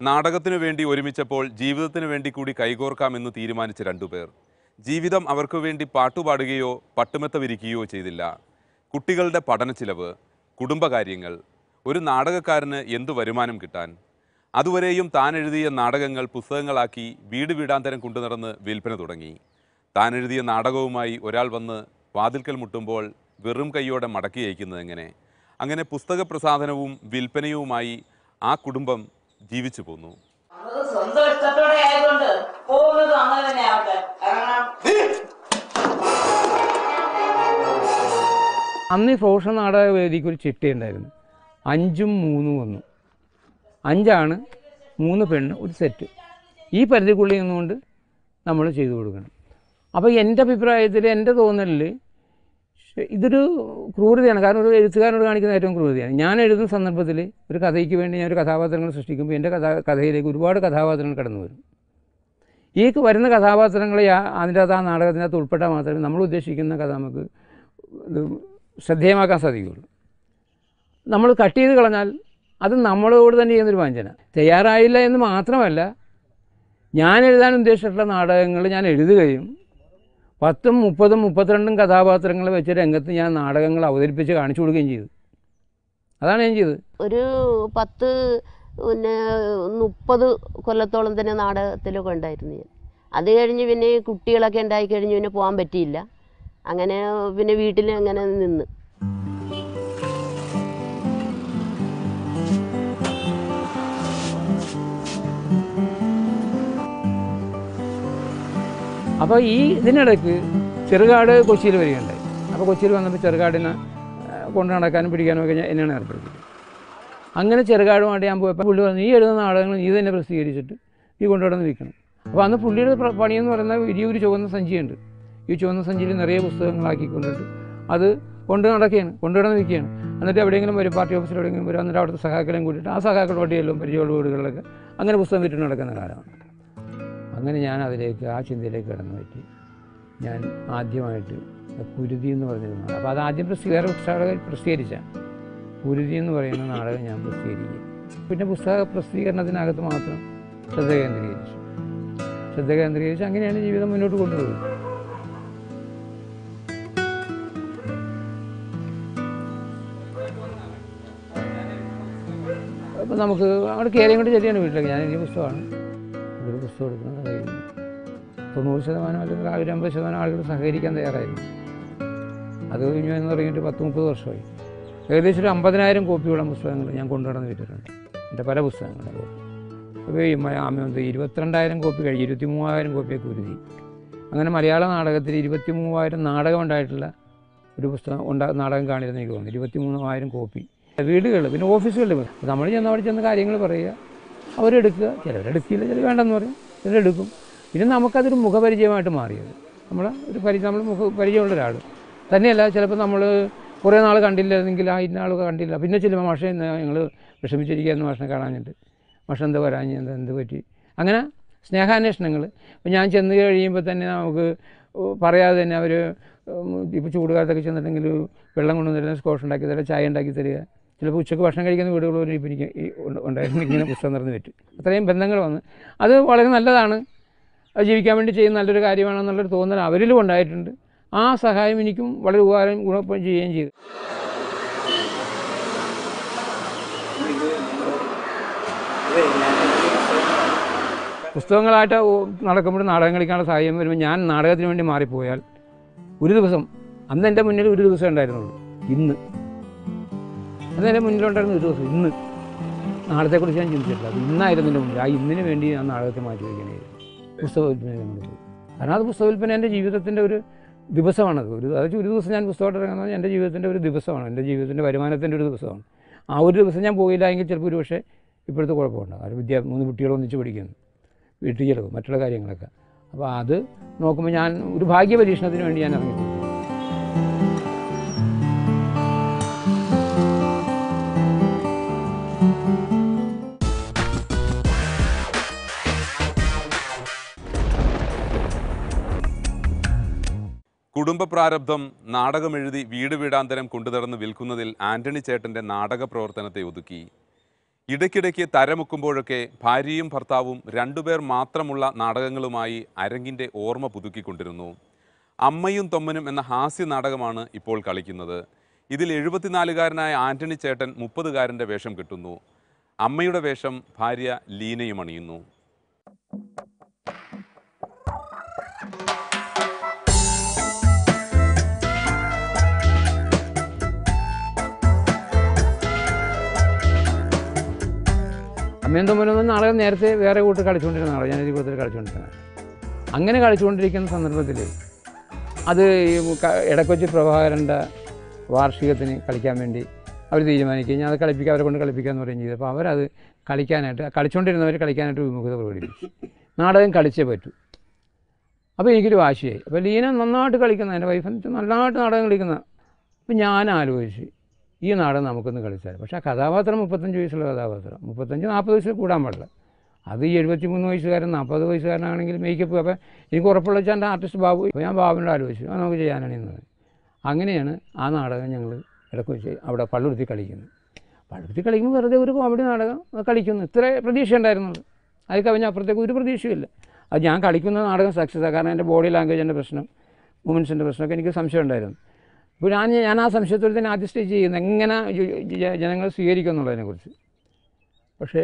നാടകത്തിനു വേണ്ടി ഒരുമിച്ചപ്പോൾ ജീവിതത്തിനു വേണ്ടി കൂടി കൈകോർക്കാമെന്ന് തീരുമാനിച്ച രണ്ടുപേർ ജീവിതം അവർക്കു വേണ്ടി പാട്ടുപാടുകയോ പട്ടുമെത്ത വിരിക്കുകയോ ചെയ്തില്ല കുട്ടികളുടെ പഠന ചിലവ് കുടുംബകാര്യങ്ങൾ ഒരു നാടകക്കാരന് എന്തു വരുമാനം കിട്ടാൻ അതുവരെയും താൻ എഴുതിയ നാടകങ്ങൾ പുസ്തകങ്ങളാക്കി വീട് വീടാന്തരം കൊണ്ടുനടന്ന് വിൽപ്പന തുടങ്ങി താൻ എഴുതിയ നാടകവുമായി ഒരാൾ വന്ന് വാതിൽക്കൽ മുട്ടുമ്പോൾ വെറും കൈയോടെ മടക്കി അയക്കുന്നത് എങ്ങനെ അങ്ങനെ പുസ്തക പ്രസാധനവും വിൽപ്പനയുമായി ആ കുടുംബം ജീവിച്ചു പോന്നു അത് സ്വന്തം ഇഷ്ടത്തോടെ ആയതുകൊണ്ട് പോകുന്നതും അങ്ങനെ തന്നെ ആവട്ടെ കാരണം അന്ന് ഈ പ്രൊഫഷണൽ നാടക വേദിക്ക് ഒരു ചിട്ടയുണ്ടായിരുന്നു അഞ്ചും മൂന്നും വന്നു അഞ്ചാണ് മൂന്ന് പെണ്ണ് ഒരു സെറ്റ് ഈ പരിധിക്കുള്ളിൽ നിന്നുകൊണ്ട് നമ്മൾ ചെയ്തു കൊടുക്കണം അപ്പോൾ എൻ്റെ അഭിപ്രായത്തിൽ എൻ്റെ തോന്നലിൽ ശ- ഇതൊരു ക്രൂരതയാണ് കാരണം ഒരു എഴുത്തുകാരനോട് കാണിക്കുന്ന ഏറ്റവും ക്രൂരതയാണ് ഞാൻ എഴുതുന്ന സന്ദർഭത്തിൽ ഒരു കഥയ്ക്ക് വേണ്ടി ഞാൻ ഒരു കഥാപാത്രങ്ങൾ സൃഷ്ടിക്കുമ്പോൾ എൻ്റെ കഥ കഥയിലേക്ക് ഒരുപാട് കഥാപാത്രങ്ങൾ കടന്നു വരും ഈ വരുന്ന കഥാപാത്രങ്ങളെ ആ- അതിൻ്റെ അകത്ത് ആ നാടകത്തിനകത്ത് ഉൾപ്പെട്ടാൽ മാത്രമേ നമ്മൾ ഉദ്ദേശിക്കുന്ന കഥ നമുക്ക് ഇത് ശ്രദ്ധേയമാക്കാൻ സാധിക്കുകയുള്ളൂ നമ്മൾ കട്ട് ചെയ്ത് കളഞ്ഞാൽ അത് നമ്മളോട് തന്നെ ചെയ്യുന്നൊരു വഞ്ചന തയ്യാറായില്ല എന്ന് മാത്രമല്ല ഞാൻ എഴുതാൻ ഉദ്ദേശിച്ചിട്ടുള്ള നാടകങ്ങൾ ഞാൻ എഴുതുകയും പത്തും മുപ്പതും മുപ്പത്തിരണ്ടും കഥാപാത്രങ്ങൾ വെച്ച് രംഗത്ത് ഞാൻ നാടകങ്ങൾ അവതരിപ്പിച്ച് കാണിച്ചു കൊടുക്കുകയും ചെയ്തു അതാണ് ഞാൻ ചെയ്തത് ഒരു പത്ത് പിന്നെ മുപ്പത് കൊല്ലത്തോളം തന്നെ നാടകത്തിലൊക്കെ ഉണ്ടായിരുന്നു ഞാൻ അത് കഴിഞ്ഞ് പിന്നെ ഈ കുട്ടികളൊക്കെ ഉണ്ടായി കഴിഞ്ഞ് പിന്നെ പോകാൻ പറ്റിയില്ല അങ്ങനെ പിന്നെ വീട്ടിൽ അങ്ങനെ നിന്ന് അപ്പോൾ ഈ ഇതിനിടയ്ക്ക് ചെറുകാട് കൊച്ചിയിൽ വരികയുണ്ടായി അപ്പോൾ കൊച്ചിയിൽ വന്നപ്പോൾ ചെറുകാടിനെ ആ, കൊണ്ട് നടക്കാനും പിടിക്കാനും ഒക്കെ ഞാൻ എന്നെയാണ് ഏർപ്പെടുത്തിയത് അങ്ങനെ ചെറുകാടുമായിട്ട് ഞാൻ പോയപ്പോൾ പുള്ളി പറഞ്ഞു നീ എഴുതുന്ന നാടകങ്ങൾ നീ തന്നെ പ്രസിദ്ധീകരിച്ചിട്ട് നീ കൊണ്ടുവന്ന് വിൽക്കണം അപ്പോൾ അന്ന് പുള്ളിയുടെ പ്ര- പണിയെന്ന് പറയുന്നത് വലിയൊരു ചുവന്ന സഞ്ചിയുണ്ട് ഈ ചുവന്ന സഞ്ചിയിൽ നിറയെ പുസ്തകങ്ങളാക്കിക്കൊണ്ടിട്ട് അത് കൊണ്ട് നടക്കുകയാണ് കൊണ്ടുനടന്ന് വിൽക്കുകയാണ് എന്നിട്ട് എവിടെയെങ്കിലും വരും പാർട്ടി ഓഫീസിൽ എവിടെയെങ്കിലും വരും എന്നിട്ട് അവിടുത്തെ സഹാക്കളെയും കൂട്ടിയിട്ട് ആ സഹാക്കൾ വട്ടിയെല്ലാം പരിചയമുള്ള വീടുകളിലൊക്കെ അങ്ങനെ പുസ്തകം വിറ്റ് നടക്കുന്ന കാലമാണ് അങ്ങനെ ഞാൻ അതിലേക്ക് ആ ചിന്തയിലേക്ക് കടന്നു പറ്റി ഞാൻ ആദ്യമായിട്ട് കുരുതി എന്ന് പറഞ്ഞിരുന്നു അപ്പോൾ അത് ആദ്യം പ്രസിദ്ധീ വേറെ പുസ്തകം പ്രസിദ്ധീകരിച്ച കുരുതി എന്ന് പറയുന്ന നാടകം ഞാൻ പ്രസിദ്ധീകരിക്കുക പിന്നെ പുസ്തക പ്രസിദ്ധീകരണത്തിനകത്ത് മാത്രം ശ്രദ്ധ കേന്ദ്രീകരിച്ചു ശ്രദ്ധ കേന്ദ്രീകരിച്ച് അങ്ങനെയാണ് ജീവിതം മുന്നോട്ട് കൊണ്ടുപോകുന്നത് അപ്പോൾ നമുക്ക് അങ്ങോട്ട് കയറി കൊണ്ട് ചെല്ലിയാണ് വീട്ടിലേക്ക് ഞാൻ എഴുതിയ പുസ്തകമാണ് ഒരു പുസ്തകം എടുക്കണം സഹകരിക്കുന്നു തൊണ്ണൂറ് ശതമാനം അല്ലെങ്കിൽ ആ ഒരു അമ്പത് ശതമാനം ആളുകൾ സഹകരിക്കാൻ തയ്യാറായിരുന്നു അത് കഴിഞ്ഞു എന്ന് തുടങ്ങിയിട്ട് പത്ത് മുപ്പത് വർഷമായി ഏകദേശം ഒരു അമ്പതിനായിരം കോപ്പിയോളം പുസ്തകങ്ങൾ ഞാൻ കൊണ്ടുനടന്ന് വിറ്റിട്ടുണ്ട് എൻ്റെ പല പുസ്തകങ്ങളുടെ കോപ്പി അപ്പോൾ ഈ മ- ആമ- എന്ത് ഇരുപത്തിരണ്ടായിരം കോപ്പി കഴിഞ്ഞ് ഇരുപത്തി മൂവായിരം കോപ്പിയൊക്കെ ഉരുതി അങ്ങനെ മലയാള നാടകത്തിൽ ഇരുപത്തി മൂവായിരം നാടകം ഉണ്ടായിട്ടുള്ള ഒരു പുസ്തകം ഉണ്ടാ നാടകം കാണില്ലെന്ന് എനിക്ക് തോന്നുന്നു ഇരുപത്തി മൂവായിരം കോപ്പി വീടുകൾ പിന്നെ ഓഫീസുകളിൽ നമ്മൾ ചെന്ന് അവിടെ ചെന്ന് കാര്യങ്ങൾ പറയുക അവരെടുക്കുക ചിലവരെടുക്കില്ല ചിലർ വേണ്ടെന്ന് പറയും ചിലരെടുക്കും പിന്നെ നമുക്കതൊരു മുഖപരിചയമായിട്ട് മാറിയത് നമ്മൾ ഒരു പരിചയം നമ്മൾ മുഖ പരിചയമുള്ള ഒരാൾ തന്നെയല്ല ചിലപ്പോൾ നമ്മൾ കുറേ നാൾ കണ്ടില്ലായിരുന്നെങ്കിൽ ആ ഇന്ന ആൾ കണ്ടില്ല പിന്നെ ചെല്ലുമ്പോൾ മാഷെ ഞങ്ങൾ വിഷമിച്ചിരിക്കുകയെന്ന് മാഷിനെ കാണാഞ്ഞിട്ട് മാഷ എന്താ വരാഞ്ഞ് എന്താ എന്ത് പറ്റി അങ്ങനെ സ്നേഹാന്വേഷണങ്ങൾ ഇപ്പം ഞാൻ ചെന്ന് കഴിയുമ്പോൾ തന്നെ നമുക്ക് പറയാതെ തന്നെ അവർ ഇപ്പോൾ ചൂടുകാലത്തൊക്കെ ചെന്നിട്ടുണ്ടെങ്കിൽ വെള്ളം കൊണ്ടുവന്നിരുന്ന സ്കോഷ് ഉണ്ടാക്കി തരിക ചായ ഉണ്ടാക്കി തരിക ചിലപ്പോൾ ഉച്ചയ്ക്ക് ഭക്ഷണം കഴിക്കുന്ന വീടുകൾ പോലും ഇപ്പം എനിക്ക് ഈ ഉണ്ട്- ഉണ്ടായിരുന്നു ഇങ്ങനെ പുസ്തകം നിറഞ്ഞു പറ്റും അത്രയും ബന്ധങ്ങൾ വന്ന് അത് വളരെ നല്ലതാണ് അത് ജീവിക്കാൻ വേണ്ടി ചെയ്യുന്ന നല്ലൊരു കാര്യമാണെന്നുള്ളൊരു തോന്നൽ അവരിലും ഉണ്ടായിട്ടുണ്ട് ആ സഹായം എനിക്കും വളരെ ഉപകാരം ഗുണം ചെയ്യുകയും ചെയ്തു പുസ്തകങ്ങളായിട്ട് ഓ- നടക്കുമ്പോൾ നാടകം കളിക്കാനുള്ള സാഹചര്യം വരുമ്പോൾ ഞാൻ നാടകത്തിന് വേണ്ടി മാറിപ്പോയാൽ ഒരു ദിവസം അന്ന് എൻ്റെ മുന്നിൽ ഒരു ദിവസം ഉണ്ടായിരുന്നുള്ളൂ ഇന്ന് അന്ന് എൻ്റെ മുന്നിലുണ്ടായിരുന്ന ഒരു ദിവസം ഇന്ന് നാളത്തെക്കുറിച്ച് ഞാൻ ചിന്തിച്ചിട്ടില്ല അത് ഇന്നായിരുന്നു എൻ്റെ മുന്നിൽ ആ ഇന്നിന് വേണ്ടി ഞാൻ നാടകത്തെ മാറ്റി വയ്ക്കണമായിരുന്നു പുസ്തക വിൽപ്പന കൊണ്ട് പോയി കാരണം അത് പുസ്തക വിൽപ്പന എൻ്റെ ജീവിതത്തിൻ്റെ ഒരു ദിവസമാണത് ഒരു അതായത് ഒരു ദിവസം ഞാൻ പുസ്തകമായിട്ട് ഇറങ്ങുന്നത് എൻ്റെ ജീവിതത്തിൻ്റെ ഒരു ദിവസമാണ് എൻ്റെ ജീവിതത്തിൻ്റെ വരുമാനത്തിൻ്റെ ഒരു ദിവസമാണ് ആ ഒരു ദിവസം ഞാൻ പോയില്ല എങ്കിൽ ചിലപ്പോൾ ഒരു പക്ഷേ ഇപ്പോഴത്തെ കുഴപ്പമുണ്ടാകും അത് വിദ്യ മൂന്ന് കുട്ടികൾ ഒന്നിച്ച് പഠിക്കുന്നു വീട്ടിൽ ചിലവ് മറ്റുള്ള കാര്യങ്ങളൊക്കെ അപ്പോൾ അത് നോക്കുമ്പോൾ ഞാൻ ഒരു ഭാഗ്യ പരീക്ഷണത്തിന് വേണ്ടി ഞാൻ ഇറങ്ങി കുടുംബ പ്രാരബ്ധം നാടകമെഴുതി വീട് വീടാന്തരം കൊണ്ടുനടന്ന് വിൽക്കുന്നതിൽ ആന്റണി ചേട്ടന്റെ നാടക പ്രവർത്തനത്തെ ഒതുക്കി ഇടയ്ക്കിടയ്ക്ക് തരമുക്കുമ്പോഴൊക്കെ ഭാര്യയും ഭർത്താവും രണ്ടുപേർ മാത്രമുള്ള നാടകങ്ങളുമായി അരങ്ങിൻ്റെ ഓർമ്മ പുതുക്കിക്കൊണ്ടിരുന്നു അമ്മയും തൊമ്മനും എന്ന ഹാസ്യ നാടകമാണ് ഇപ്പോൾ കളിക്കുന്നത് ഇതിൽ എഴുപത്തിനാലുകാരനായ ആന്റണി ചേട്ടൻ മുപ്പതുകാരൻ്റെ വേഷം കിട്ടുന്നു അമ്മയുടെ വേഷം ഭാര്യ ലീനയും അണിയുന്നു അമ്മയും തമ്മിലൊന്നും നാടകം നേരത്തെ വേറെ കൂട്ട് കളിച്ചുകൊണ്ടിരുന്ന നാടകം ഞാൻ കൂട്ടത്തിൽ കളിച്ചുകൊണ്ടിരുന്നത് അങ്ങനെ കളിച്ചുകൊണ്ടിരിക്കുന്ന സന്ദർഭത്തിൽ അത് ഈ ക- എടക്കൊച്ചി പ്രഭാകരൻ്റെ വാർഷികത്തിന് കളിക്കാൻ വേണ്ടി അവർ തീരുമാനിക്കുകയും ഞാൻ അത് കളിപ്പിക്കുക അവരെ കൊണ്ട് കളിപ്പിക്കാമെന്ന് പറയുകയും ചെയ്തു അപ്പോൾ അവരത് കളിക്കാനായിട്ട് കളിച്ചുകൊണ്ടിരുന്നവർ കളിക്കാനായിട്ട് വിമുഖത പ്രകടിപ്പിച്ചു നാടകം കളിച്ചേ പറ്റൂ അപ്പോൾ എനിക്കൊരു വാശിയായി അപ്പോൾ ലീന നന്നായിട്ട് കളിക്കുന്ന എൻ്റെ വൈഫ് നന്നായിട്ട് നാടകം കളിക്കുന്ന അപ്പോൾ ഞാൻ ആലോചിച്ച് ഈ നാടകം നമുക്കൊന്ന് കളിച്ചാൽ പക്ഷേ ആ കഥാപാത്രം മുപ്പത്തഞ്ച് വയസ്സുള്ള കഥാപാത്രം മുപ്പത്തഞ്ച് നാൽപ്പത് വയസ്സിൽ കൂടാൻ പാടില്ല അത് ഈ എഴുപത്തി മൂന്ന് വയസ്സുകാരൻ നാൽപ്പത് വയസ്സുകാരനാണെങ്കിൽ മേക്കപ്പ് അപ്പോൾ എനിക്ക് ഉറപ്പുള്ള വെച്ചാൽ എൻ്റെ ആർട്ടിസ്റ്റ് ബാബു അപ്പോൾ ഞാൻ ബാബുവിനോട് ആലോചിച്ചു അത് നമുക്ക് ചെയ്യാനാണ് എന്ന് പറഞ്ഞു അങ്ങനെയാണ് ആ നാടകം ഞങ്ങൾ ഇടയ്ക്ക് വെച്ച് അവിടെ പള്ളുരുത്തി കളിക്കുന്നത് പള്ളുരുത്തി കളിക്കുമ്പോൾ വെറുതെ ഒരു കോമഡി നാടകം കളിക്കുന്നു ഇത്ര പ്രതീക്ഷ ഉണ്ടായിരുന്നുള്ളൂ അത് കവിഞ്ഞ അപ്പുറത്തേക്ക് ഒരു പ്രതീക്ഷയില്ല അത് ഞാൻ കളിക്കുന്ന നാടകം സക്സസ് കാരണം എൻ്റെ ബോഡി ലാംഗ്വേജിൻ്റെ പ്രശ്നം മൂമെൻസിൻ്റെ പ്രശ്നമൊക്കെ എനിക്ക് സംശയം ഉണ്ടായിരുന്നു ഇപ്പോൾ ഞാൻ ഞാൻ ആ സംശയത്തോടെ തന്നെ ആദ്യ സ്റ്റേജ് ചെയ്യുന്നത് എങ്ങനെ ജ- ജ- ജനങ്ങൾ സ്വീകരിക്കും എന്നുള്ളതിനെക്കുറിച്ച് പക്ഷേ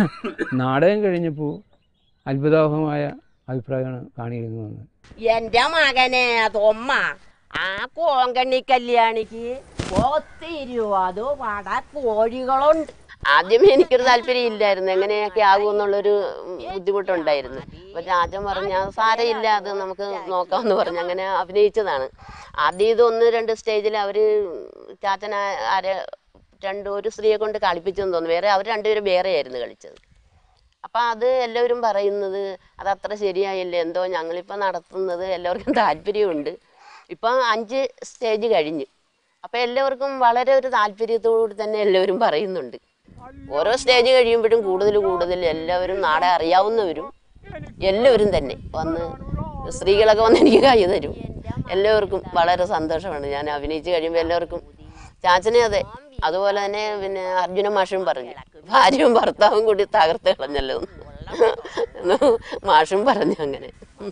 നാടകം കഴിഞ്ഞപ്പോൾ അത്ഭുതാവഹമായ അഭിപ്രായമാണ് കാണിയിരുന്നു വന്നത് എന്റെ മകനെ തൊമ്മ ആ കോങ്കണ്ണി കല്യാണിക്ക് പത്ത് ഇരുപത് വട കോഴികളുണ്ട് ആദ്യമേ എനിക്കൊരു താല്പര്യം ഇല്ലായിരുന്നു എങ്ങനെയൊക്കെ ആകും എന്നുള്ളൊരു ബുദ്ധിമുട്ടുണ്ടായിരുന്നു അപ്പൊ രാജൻ പറഞ്ഞ സാരയില്ല അത് നമുക്ക് നോക്കാമെന്ന് പറഞ്ഞ് അങ്ങനെ അഭിനയിച്ചതാണ് ആദ്യം ഇത് ഒന്ന് രണ്ട് സ്റ്റേജിൽ അവര് ചാച്ചന ആരെ രണ്ട് ഒരു സ്ത്രീയെ കൊണ്ട് കളിപ്പിച്ചെന്ന് തോന്നുന്നു വേറെ അവർ രണ്ടുപേരും വേറെയായിരുന്നു കളിച്ചത് അപ്പം അത് എല്ലാവരും പറയുന്നത് അത് അത്ര ശരിയായില്ല എന്തോ ഞങ്ങളിപ്പോൾ നടത്തുന്നത് എല്ലാവർക്കും താല്പര്യമുണ്ട് ഇപ്പം അഞ്ച് സ്റ്റേജ് കഴിഞ്ഞു അപ്പം എല്ലാവർക്കും വളരെ ഒരു താല്പര്യത്തോട് തന്നെ എല്ലാവരും പറയുന്നുണ്ട് ഓരോ സ്റ്റേജ് കഴിയുമ്പോഴും കൂടുതൽ കൂടുതൽ എല്ലാവരും നാടെ അറിയാവുന്നവരും എല്ലാവരും തന്നെ വന്ന് സ്ത്രീകളൊക്കെ വന്ന് എനിക്ക് കൈ തരും എല്ലാവർക്കും വളരെ സന്തോഷമാണ് ഞാൻ അഭിനയിച്ച് കഴിയുമ്പോൾ എല്ലാവർക്കും ചാച്ചനെ അതെ അതുപോലെ തന്നെ പിന്നെ അർജുന മാഷും പറഞ്ഞു ഭാര്യയും ഭർത്താവും കൂടി തകർത്ത് കളഞ്ഞല്ലോ എന്ന് മാഷും പറഞ്ഞു അങ്ങനെ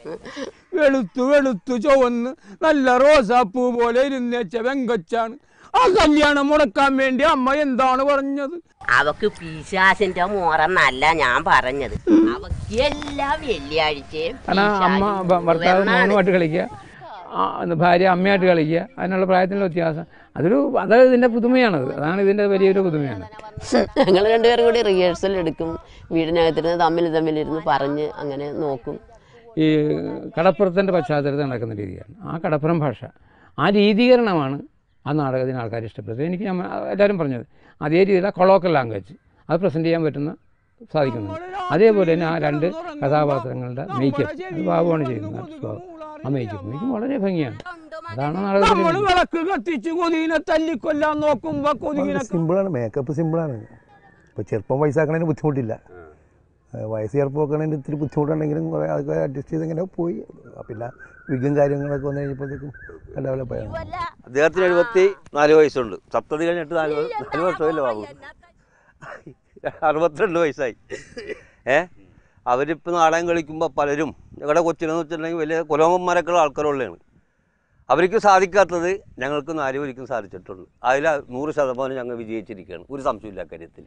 വെളുത്തു വെളുത്തു ചുവന്ന് നല്ല റോസാപ്പൂ പോലെ ഇരുന്നേച്ച വെങ്കച്ചാണ് ആ കല്യാണം മുടക്കാൻ വേണ്ടി അമ്മ എന്താണ് പറഞ്ഞത് അവക്ക് പിശാസിന്റെ മോറന്നല്ല ഞാൻ പറഞ്ഞത് അവക്ക് എല്ലാ വെള്ളിയാഴ്ചയും കാരണം അമ്മ ഭ- ഭർത്താവ് മോനുമായിട്ട് കളിക്കുക ആ, എന്ന് ഭാര്യ അമ്മയായിട്ട് കളിക്കുക അതിനുള്ള പ്രായത്തിനുള്ള വ്യത്യാസം അതൊരു അത് ഇതിൻ്റെ പുതുമയാണത് അതാണ് ഇതിൻ്റെ വലിയൊരു പുതുമയാണ് ഞങ്ങൾ രണ്ടുപേരും കൂടി റിഹേഴ്സൽ എടുക്കും വീടിനകത്തിരുന്ന് തമ്മിൽ തമ്മിലിരുന്ന് പറഞ്ഞ് അങ്ങനെ നോക്കും ഈ കടപ്പുറത്തിൻ്റെ പശ്ചാത്തലത്തിൽ നടക്കുന്ന രീതിയാണ് ആ കടപ്പുറം ഭാഷ ആ രീതികരണമാണ് ആ നാടകത്തിന് ആൾക്കാർ ഇഷ്ടപ്പെട്ടത് എനിക്ക് ഞാൻ എല്ലാവരും പറഞ്ഞത് അതേ രീതിയിൽ ആ കൊളോക്കൽ ലാംഗ്വേജ് അത് പ്രസൻറ്റ് ചെയ്യാൻ പറ്റുന്ന സാധിക്കുന്നുണ്ട് അതേപോലെ തന്നെ ആ രണ്ട് കഥാപാത്രങ്ങളുടെ മേക്കപ്പ് അത് ബാബുവാണ് ചെയ്യുന്നത് artist ബാബു ആ മേക്കപ്പ് മേക്കപ്പ് വളരെ ഭംഗിയാണ് അതാണ് നാടകത്തിൽ നമ്മൾ വിളക്ക് കത്തിച്ച് കൊതുകിനെ തല്ലിക്കൊല്ലാൻ നോക്കുമ്പോ കൊതുകിനെ സിമ്പിളാണ് മേക്കപ്പ് സിമ്പിളാണ് ഇപ്പോൾ ചെറുപ്പം വയസ്സാക്കണതിന് ബുദ്ധിമുട്ടില്ല ഏഹ് വയസ്സ് ചെറുപ്പമാക്കണതിന് ഇത്തിരി ബുദ്ധിമുട്ടുണ്ടെങ്കിലും കുറേ അതൊക്കെ അഡ്ജസ്റ്റ് ചെയ്ത് ഇങ്ങനെ പോയി പിന്നെ വിഗും കാര്യങ്ങളൊക്കെ വന്നു കഴിഞ്ഞപ്പോഴത്തേക്കും ഡെവലപ്പ് ആയിരുന്നു അദ്ദേഹത്തിന് എഴുപത്തി നാല് വയസ്സുണ്ട് സപ്തതി കഴിഞ്ഞിട്ട് നാല് വ- നാല് വർഷമല്ലേ ബാബു അറുപത്തിരണ്ട് വയസ്സായി ഏ അവരിപ്പോൾ നാടകം കളിക്കുമ്പോൾ പലരും ഞങ്ങളുടെ കൊച്ചിനെന്ന് വെച്ചിട്ടുണ്ടെങ്കിൽ വലിയ കുലമന്മാരൊക്കെയുള്ള ആൾക്കാരുള്ളതാണ് അവർക്ക് സാധിക്കാത്തത് ഞങ്ങൾക്ക് നാലുപേർക്കും സാധിച്ചിട്ടുണ്ട് അതിൽ നൂറ് ശതമാനം ഞങ്ങൾ വിജയിച്ചിരിക്കുകയാണ് ഒരു സംശയമില്ല കാര്യത്തിൽ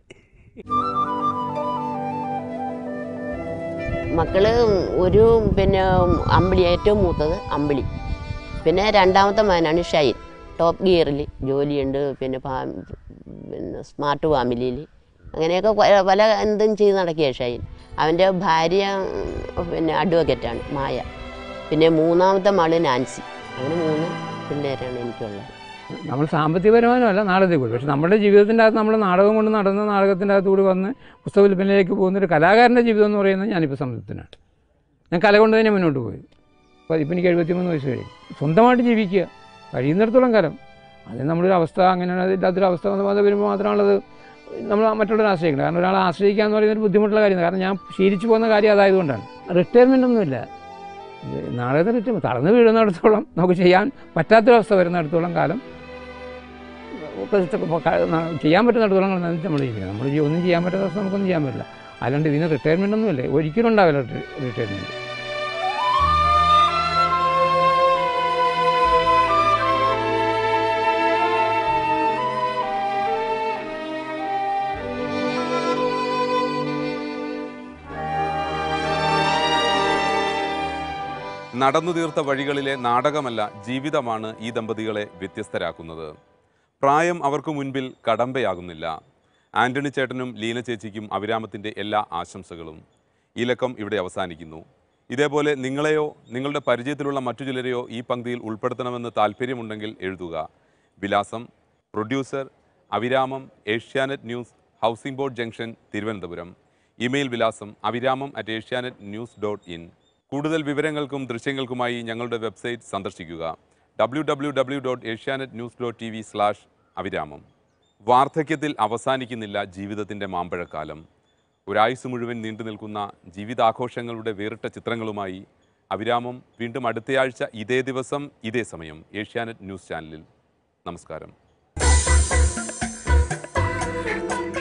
മക്കള് ഒരു പിന്നെ അമ്പിളി ഏറ്റവും മൂത്തത് അമ്പിളി പിന്നെ രണ്ടാമത്തെ മകനാണ് ഷൈൻ ടോപ്പ് ഗിയറിൽ ജോലിയുണ്ട് പിന്നെ ഫാ- പിന്നെ സ്മാർട്ട് ഫാമിലിയിൽ അങ്ങനെയൊക്കെ പല- പല എന്തും ചെയ്ത് നടക്കുക ഷൈൻ അവൻ്റെ ഭാര്യ ഉം, പിന്നെ അഡ്വക്കേറ്റാണ് മായ പിന്നെ മൂന്നാമത്തെ മകള് നാൻസി അങ്ങനെ മൂന്ന് പിള്ളേരാണ് എനിക്കുള്ളത് നമ്മൾ സാമ്പത്തിക വരുമാനമല്ല നാടകത്തിൽ കൂടി പക്ഷെ നമ്മുടെ ജീവിതത്തിൻ്റെ അകത്ത് നമ്മൾ നാടകം കൊണ്ട് നടന്ന് നാടകത്തിൻ്റെ അകത്ത് കൂടി വന്ന് പുസ്തക വിൽപ്പനയിലേക്ക് പോകുന്ന ഒരു കലാകാരൻ്റെ ജീവിതം എന്ന് പറയുന്നത് ഞാനിപ്പോൾ സംതൃപ്തനാണ് ഞാൻ കല കൊണ്ട് തന്നെ മുന്നോട്ട് പോയി അപ്പോൾ ഇപ്പം എനിക്ക് എഴുപത്തിമൂന്ന് വയസ്സ് കഴിഞ്ഞു സ്വന്തമായിട്ട് ജീവിക്കുക കഴിയുന്നിടത്തോളം കാലം അതിന് നമ്മളൊരു അവസ്ഥ അങ്ങനെ ഇല്ലാത്തൊരു അവസ്ഥ വന്ന് വന്ന് വരുമ്പോൾ മാത്രമാണത് നമ്മൾ മറ്റുള്ളവരെ ആശ്രയിക്കുന്നത് കാരണം ഒരാളെ ആശ്രയിക്കുക എന്ന് പറയുന്നത് ഒരു ബുദ്ധിമുട്ടുള്ള കാര്യമാണ് കാരണം ഞാൻ ശീലിച്ചു പോകുന്ന കാര്യം അതായതുകൊണ്ടാണ് റിട്ടയർമെൻ്റ് ഒന്നുമില്ല നാടകത്തിൽ റിട്ടയർ തളർന്ന് വീഴുന്നിടത്തോളം നമുക്ക് ചെയ്യാൻ പറ്റാത്തൊരവസ്ഥ വരുന്നിടത്തോളം കാലം ഒക്കെ ഇഷ്ട- ഇപ്പൊ ക- ന- ചെയ്യാൻ പറ്റുന്നിടത്തോളം നമ്മൾ ചെയ്യുന്നത് നമ്മൾ ഈ ഒന്നും ചെയ്യാൻ പറ്റാത്ത അവസ്ഥ നമുക്കൊന്നും ചെയ്യാൻ പറ്റില്ല അല്ലാണ്ട് ഇതിന് റിട്ടയർമെൻ്റ് ഒന്നുമില്ല ഒരിക്കലും ഉണ്ടാവില്ല റിട്ടയർമെൻറ്റ് നടന്നു തീർത്ത വഴികളിലെ നാടകമല്ല ജീവിതമാണ് ഈ ദമ്പതികളെ വ്യത്യസ്തരാക്കുന്നത് പ്രായം അവർക്ക് മുൻപിൽ കടമ്പയാകുന്നില്ല ആന്റണി ചേട്ടനും ലീന ചേച്ചിക്കും അവിരാമത്തിൻ്റെ എല്ലാ ആശംസകളും ഈ ലക്കം ഇവിടെ അവസാനിക്കുന്നു ഇതേപോലെ നിങ്ങളെയോ നിങ്ങളുടെ പരിചയത്തിലുള്ള മറ്റു ചിലരെയോ ഈ പങ്ക്തിയിൽ ഉൾപ്പെടുത്തണമെന്ന് താല്പര്യമുണ്ടെങ്കിൽ എഴുതുക വിലാസം producer Aviramam Asianet news housing board junction Thiruvananthapuram email വിലാസം Aviramam at Asianet news dot in കൂടുതൽ വിവരങ്ങൾക്കും ദൃശ്യങ്ങൾക്കുമായി ഞങ്ങളുടെ വെബ്സൈറ്റ് സന്ദർശിക്കുക W W W dot Asianet news dot T V slash Aviramam വാർദ്ധക്യത്തിൽ അവസാനിക്കുന്നില്ല ജീവിതത്തിൻ്റെ മാമ്പഴക്കാലം ഒരായുസ് മുഴുവൻ നീണ്ടു നിൽക്കുന്ന ജീവിതാഘോഷങ്ങളുടെ വേറിട്ട ചിത്രങ്ങളുമായി അവിരാമം വീണ്ടും അടുത്തയാഴ്ച ഇതേ ദിവസം ഇതേ സമയം ഏഷ്യാനെറ്റ് ന്യൂസ് ചാനലിൽ നമസ്കാരം